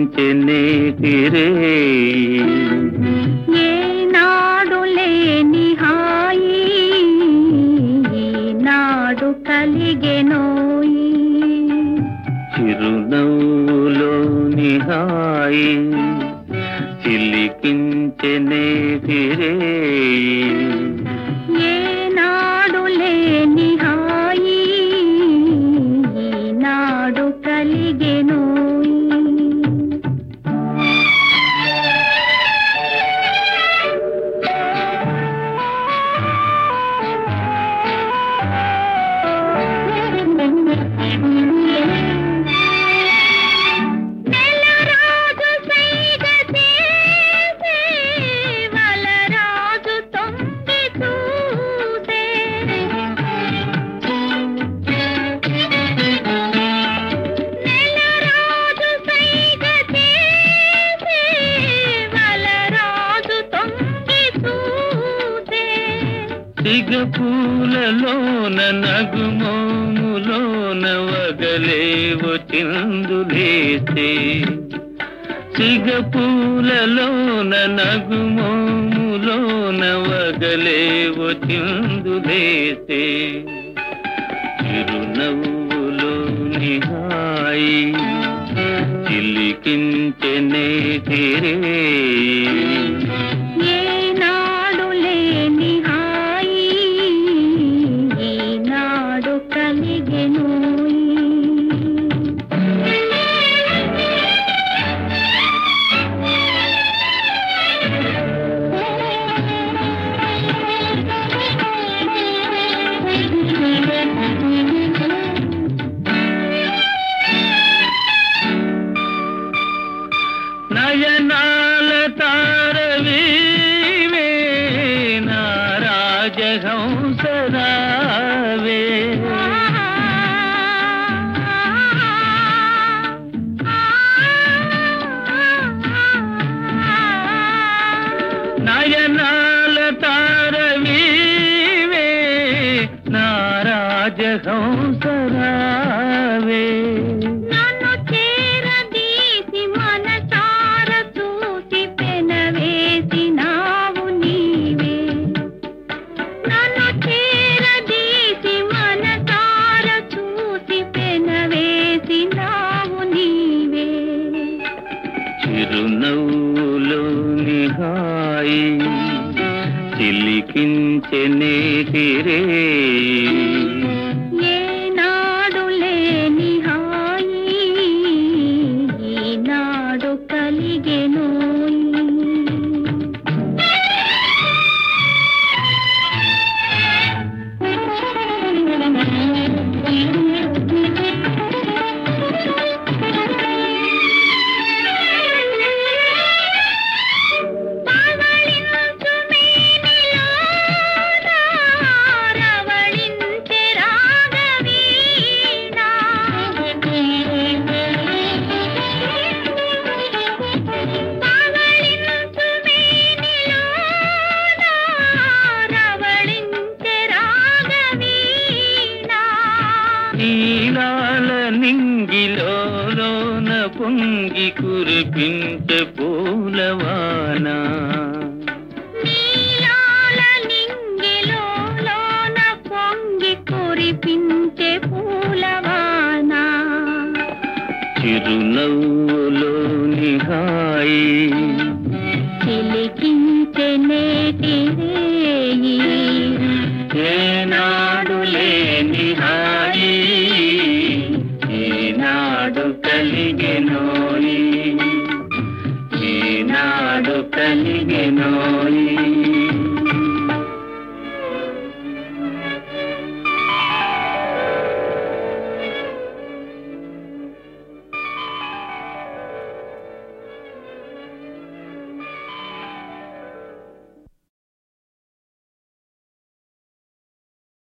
చిలికించెనేటిరే ఏనాడు లేని హాయి ఈనాడు కలిగెనోయి చిరునవ్వులోని హాయి చిలికించెనేటిరే ఏనాడు లేని హాయి ఈనాడు కలిగెనోయి నెలరాజు సైగ చేసే వలరాజు తొంగి చూసే నెలరాజు సైగ చేసే వలరాజు తొంగి చూసే సిగపూలలోన నగుమోములోన వగలేవు చిందులేసే సిగపూలలోన నగుమోములోన వగలేవు చిందులేసే చిరునవ్వులోని హాయి చిలికించెనే తిరే ఏనాడు లేని హాయి ఈనాడు కలిగెనోయి నయనాల తారవీవే నా రాజహంసరావే నయనాల తారవీవే నా రాజహంసరావే నన్ను చేరదీసి మనసార చూసి పెనవేసినావు నీవే నన్ను చేరదీసి మనసార చూసి పెనవేసినావు నీవే చిరునవ్వులోని హాయి చిలికించెనే తిరే ఏనాడు లేని హాయి ఈనాడు కలిగెనోయి పవళించు మేనిలోన రవళించె రాగవీణ. పవళించు మేనిలోన రవళించె రాగవీణ. నీలాల నింగిలోన పొంగి కురిపించే పూలవానా నీలాల నింగిలోన పొంగి కురిపించే పూలవాన చిరునవ్వులోని హాయి చిలికించే నేటి రేయి ఏనాడు లేని హాయి ఈనాడు కలిగెనోయి ఈనాడు కలిగెనోయి